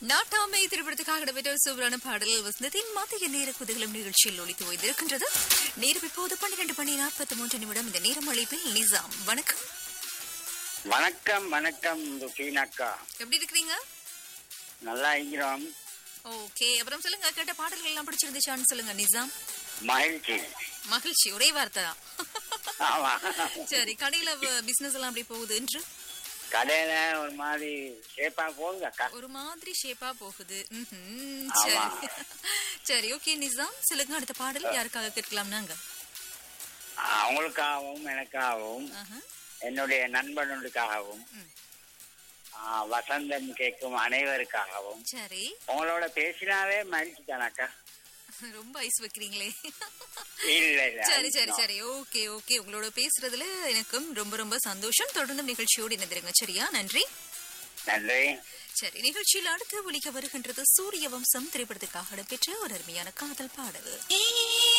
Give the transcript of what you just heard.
நாட்டாமை திரைப்படத்துக்காக இடம்பெற்ற ஒரு சூப்பரான பாடல் வசந்தத்தின் மத்திய நேர குதிகளும் நிகழ்ச்சியில் ஒழித்து ஓய்ந்திருக்கின்றது நேரம் இப்போது பன்னிரண்டு மணி நாற்பத்தி மூன்று நிமிடம் இந்த நேரம் அழைப்பில் நிசாம் வணக்கம் வணக்கம் வணக்கம் ருபீனாக்கா எப்படி இருக்கிறீங்க நல்லா இருக்கிறோம் ஓகே அப்புறம் சொல்லுங்க கேட்ட பாடல்கள் எல்லாம் பிடிச்சிருந்துச்சான்னு சொல்லுங்க நிசாம் மகிழ்ச்சி மகிழ்ச்சி ஒரே வார்த்தை தான் ஆமா சரி கடையில பிசினஸ் எல்லாம் அப்படி போகுது என்று கடையில ஒரு மாதிரி சேப்பா போகுங்க அக்கா ஒரு மாதிரி ஷேப்பா போகுது ம்ஹும். ஆமா. சரி சரி ஓகே நிசாம் சொல்லுங்க அடுத்த பாடல் யாருக்காக கேட்கலாம் நாங்க அவங்களுக்காகவும் எனக்காகவும் ஆஹா. என்னுடைய நண்பனுக்காகவும் ம். ஆ, வசந்தம் கேட்கும் அனைவருக்காகவும் சரி உங்களோட பேசினாவே மகிழ்ச்சி தானக்கா ரொம்ப ஐஸ் வைக்கிறீங்களே இல்ல இல்ல சரி சரி சரி ஓகே ஓகே உங்களோட பேசுறதுல எனக்கும் ரொம்ப ரொம்ப சந்தோஷம் தொடர்ந்து நிகழ்ச்சியோடு இணைந்திருங்க சரியா நன்றி நன்றி சரி நிகழ்ச்சியில் அடுத்து ஒலிக்க வருகின்றது சூரிய வம்சம் திரைப்படத்துக்காக இடம்பெற்ற ஒரு அருமையான காதல் பாடல்